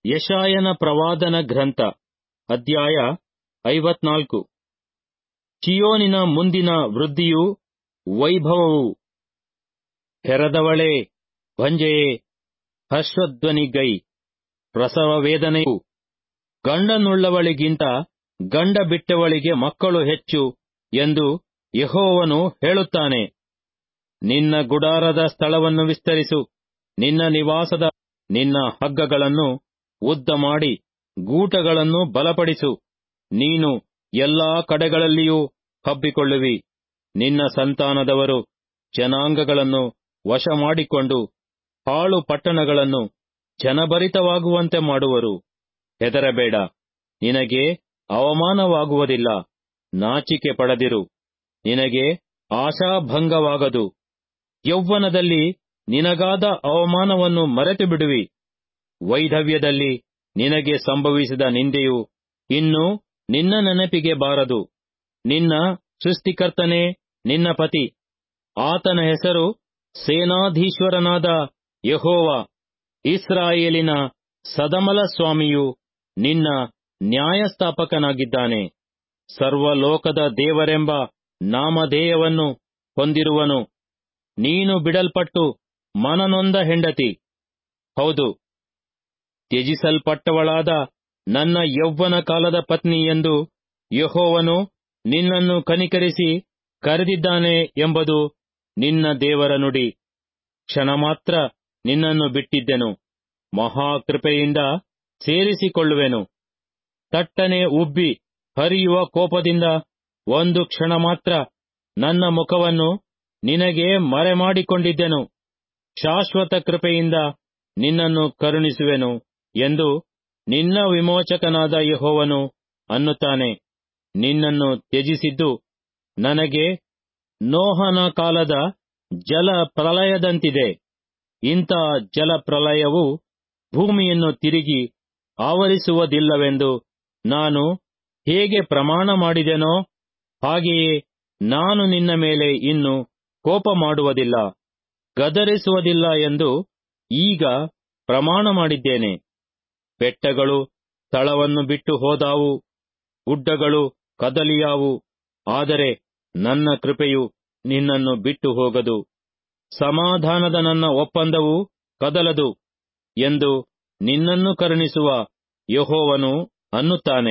ಯಶಾಯನ ಪ್ರವಾದನ ಗ್ರಂಥ ಅಧ್ಯಾಯ ಐವತ್ನಾಲ್ಕು ಚಿಯೋನಿನ ಮುಂದಿನ ವೃದ್ಧಿಯೂ ವೈಭವವು ಹೆರದವಳೇ ಭಂಜೆಯೇ ಹರ್ಷಧ್ವನಿಗೈ ಪ್ರಸವ ವೇದನೆಯು ಗಂಡನುಳ್ಳವಳಿಗಿಂತ ಗಂಡ ಬಿಟ್ಟವಳಿಗೆ ಮಕ್ಕಳು ಹೆಚ್ಚು ಎಂದು ಯೆಹೋವನು ಹೇಳುತ್ತಾನೆ ನಿನ್ನ ಗುಡಾರದ ಸ್ಥಳವನ್ನು ವಿಸ್ತರಿಸು ನಿನ್ನ ನಿವಾಸದ ನಿನ್ನ ಹಗ್ಗಗಳನ್ನು ಉದ್ದ ಮಾಡಿ ಗೂಟಗಳನ್ನು ಬಲಪಡಿಸು ನೀನು ಎಲ್ಲಾ ಕಡೆಗಳಲ್ಲಿಯೂ ಹಬ್ಬಿಕೊಳ್ಳುವಿ ನಿನ್ನ ಸಂತಾನದವರು ಜನಾಂಗಗಳನ್ನು ವಶ ಮಾಡಿಕೊಂಡು ಹಾಳು ಪಟ್ಟಣಗಳನ್ನು ಜನಭರಿತವಾಗುವಂತೆ ಮಾಡುವರು ಹೆದರಬೇಡ ನಿನಗೆ ಅವಮಾನವಾಗುವುದಿಲ್ಲ ನಾಚಿಕೆ ಪಡೆದಿರು ನಿನಗೆ ಆಶಾಭಂಗವಾಗದು ಯೌವನದಲ್ಲಿ ನಿನಗಾದ ಅವಮಾನವನ್ನು ಮರೆತು ಬಿಡುವಿ ವೈಧವ್ಯದಲ್ಲಿ ನಿನಗೆ ಸಂಭವಿಸಿದ ನಿಂದೆಯು ಇನ್ನು ನಿನ್ನ ನೆನಪಿಗೆ ಬಾರದು ನಿನ್ನ ಸೃಷ್ಟಿಕರ್ತನೇ ನಿನ್ನ ಪತಿ ಆತನ ಹೆಸರು ಸೇನಾಧೀಶ್ವರನಾದ ಯಹೋವ ಇಸ್ರಾಯೇಲಿನ ಸದಮಲ ಸ್ವಾಮಿಯು ನಿನ್ನ ನ್ಯಾಯಸ್ಥಾಪಕನಾಗಿದ್ದಾನೆ ಸರ್ವಲೋಕದ ದೇವರೆಂಬ ನಾಮಧೇಯವನ್ನು ಹೊಂದಿರುವನು ನೀನು ಬಿಡಲ್ಪಟ್ಟು ಮನನೊಂದ ಹೆಂಡತಿ ಹೌದು ತ್ಯಜಿಸಲ್ಪಟ್ಟವಳಾದ ನನ್ನ ಯೌವನ ಕಾಲದ ಪತ್ನಿ ಎಂದು ಯಹೋವನು ನಿನ್ನನ್ನು ಕನಿಕರಿಸಿ ಕರೆದಿದ್ದಾನೆ ಎಂಬುದು ನಿನ್ನ ದೇವರ ನುಡಿ ಕ್ಷಣ ಮಾತ್ರ ನಿನ್ನನ್ನು ಬಿಟ್ಟಿದ್ದೆನು ಮಹಾಕೃಪೆಯಿಂದ ಸೇರಿಸಿಕೊಳ್ಳುವೆನು ತಟ್ಟನೆ ಉಬ್ಬಿ ಹರಿಯುವ ಕೋಪದಿಂದ ಒಂದು ಕ್ಷಣ ಮಾತ್ರ ನನ್ನ ಮುಖವನ್ನು ನಿನಗೆ ಮರೆಮಾಡಿಕೊಂಡಿದ್ದೆನು ಶಾಶ್ವತ ಕೃಪೆಯಿಂದ ನಿನ್ನನ್ನು ಕರುಣಿಸುವೆನು ಎಂದು ನಿನ್ನ ವಿಮೋಚಕನಾದ ಯಹೋವನು ಅನ್ನುತ್ತಾನೆ ನಿನ್ನನ್ನು ತ್ಯಜಿಸಿದ್ದು ನನಗೆ ನೋಹನ ಕಾಲದ ಜಲ ಪ್ರಳಯದಂತಿದೆ ಇಂಥ ಜಲ ಪ್ರಳಯವು ಭೂಮಿಯನ್ನು ತಿರುಗಿ ಆವರಿಸುವುದಿಲ್ಲವೆಂದು ನಾನು ಹೇಗೆ ಪ್ರಮಾಣ ಮಾಡಿದೆನೋ ಹಾಗೆಯೇ ನಾನು ನಿನ್ನ ಮೇಲೆ ಇನ್ನು ಕೋಪ ಮಾಡುವುದಿಲ್ಲ ಗದರಿಸುವುದಿಲ್ಲ ಎಂದು ಈಗ ಪ್ರಮಾಣ ಮಾಡಿದ್ದೇನೆ ಬೆಟ್ಟಗಳು ಸ್ಥಳವನ್ನು ಬಿಟ್ಟು ಹೋದಾವು ಗುಡ್ಡಗಳು ಕದಲಿಯಾವು ಆದರೆ ನನ್ನ ಕೃಪೆಯು ನಿನ್ನನ್ನು ಬಿಟ್ಟು ಹೋಗದು ಸಮಾಧಾನದ ನನ್ನ ಒಪ್ಪಂದವು ಕದಲದು ಎಂದು ನಿನ್ನನ್ನು ಕರುಣಿಸುವ ಯಹೋವನು ಅನ್ನುತ್ತಾನೆ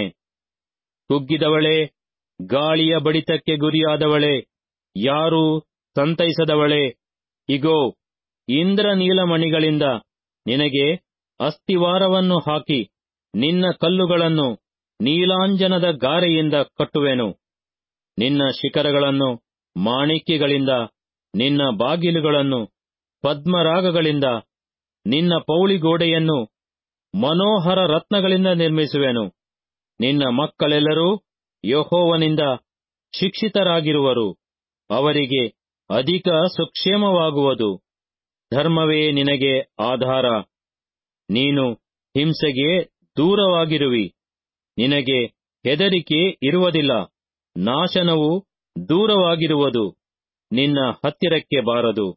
ಕುಗ್ಗಿದವಳೇ ಗಾಳಿಯ ಬಡಿತಕ್ಕೆ ಗುರಿಯಾದವಳೇ ಯಾರೂ ಸಂತೈಸದವಳೇ ಇಗೋ ಇಂದ್ರನೀಲಮಣಿಗಳಿಂದ ನಿನಗೆ ಅಸ್ಥಿವಾರವನ್ನು ಹಾಕಿ ನಿನ್ನ ಕಲ್ಲುಗಳನ್ನು ನೀಲಾಂಜನದ ಗಾರೆಯಿಂದ ಕಟ್ಟುವೆನು ನಿನ್ನ ಶಿಖರಗಳನ್ನು ಮಾಣಿಕ್ಯಗಳಿಂದ ನಿನ್ನ ಬಾಗಿಲುಗಳನ್ನು ಪದ್ಮರಾಗಗಳಿಂದ ನಿನ್ನ ಪೌಳಿಗೋಡೆಯನ್ನು ಮನೋಹರ ರತ್ನಗಳಿಂದ ನಿರ್ಮಿಸುವೆನು ನಿನ್ನ ಮಕ್ಕಳೆಲ್ಲರೂ ಯಹೋವನಿಂದ ಶಿಕ್ಷಿತರಾಗಿರುವರು ಅವರಿಗೆ ಅಧಿಕ ಸುಕ್ಷೇಮವಾಗುವುದು ಧರ್ಮವೇ ನಿನಗೆ ಆಧಾರ ನೀನು ಹಿಂಸೆಗೆ ದೂರವಾಗಿರುವಿ ನಿನಗೆ ಹೆದರಿಕೆ ಇರುವುದಿಲ್ಲ ನಾಶನವು ದೂರವಾಗಿರುವುದು ನಿನ್ನ ಹತ್ತಿರಕ್ಕೆ ಬಾರದು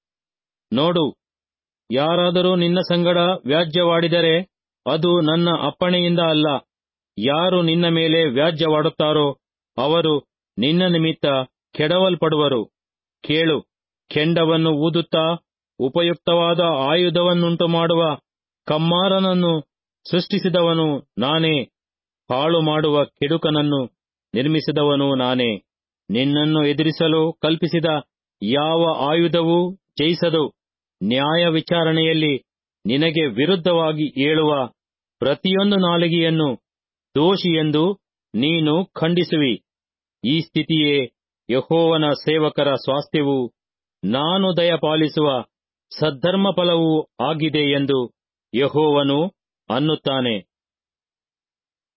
ನೋಡು ಯಾರಾದರೂ ನಿನ್ನ ಸಂಗಡ ವ್ಯಾಜ್ಯವಾಡಿದರೆ ಅದು ನನ್ನ ಅಪ್ಪಣೆಯಿಂದ ಅಲ್ಲ ಯಾರು ನಿನ್ನ ಮೇಲೆ ವ್ಯಾಜ್ಯವಾಡುತ್ತಾರೋ ಅವರು ನಿನ್ನ ನಿಮಿತ್ತ ಕೆಡವಲ್ಪಡುವರು ಕೇಳು ಕೆಂಡವನ್ನು ಊದುತ್ತಾ ಉಪಯುಕ್ತವಾದ ಆಯುಧವನ್ನುಂಟು ಮಾಡುವ ಕಮ್ಮಾರನನ್ನು ಸೃಷ್ಟಿಸಿದವನು ನಾನೇ ಹಾಳು ಮಾಡುವ ಕೆಡುಕನನ್ನು ನಿರ್ಮಿಸಿದವನು ನಾನೇ ನಿನ್ನನ್ನು ಎದುರಿಸಲು ಕಲ್ಪಿಸಿದ ಯಾವ ಆಯುಧವೂ ಜಯಿಸದು ನ್ಯಾಯ ವಿಚಾರಣೆಯಲ್ಲಿ ನಿನಗೆ ವಿರುದ್ಧವಾಗಿ ಏಳುವ ಪ್ರತಿಯೊಂದು ನಾಲಿಗೆಯನ್ನು ದೋಷಿಯೆಂದು ನೀನು ಖಂಡಿಸುವಿ ಈ ಸ್ಥಿತಿಯೇ ಯಹೋವನ ಸೇವಕರ ಸ್ವಾಸ್ಥ್ಯವೂ ನಾನು ದಯಪಾಲಿಸುವ ಸದ್ಧರ್ಮ ಫಲವೂ ಆಗಿದೆ ಎಂದು ಯಹೋವನು ಅನ್ನುತ್ತಾನೆ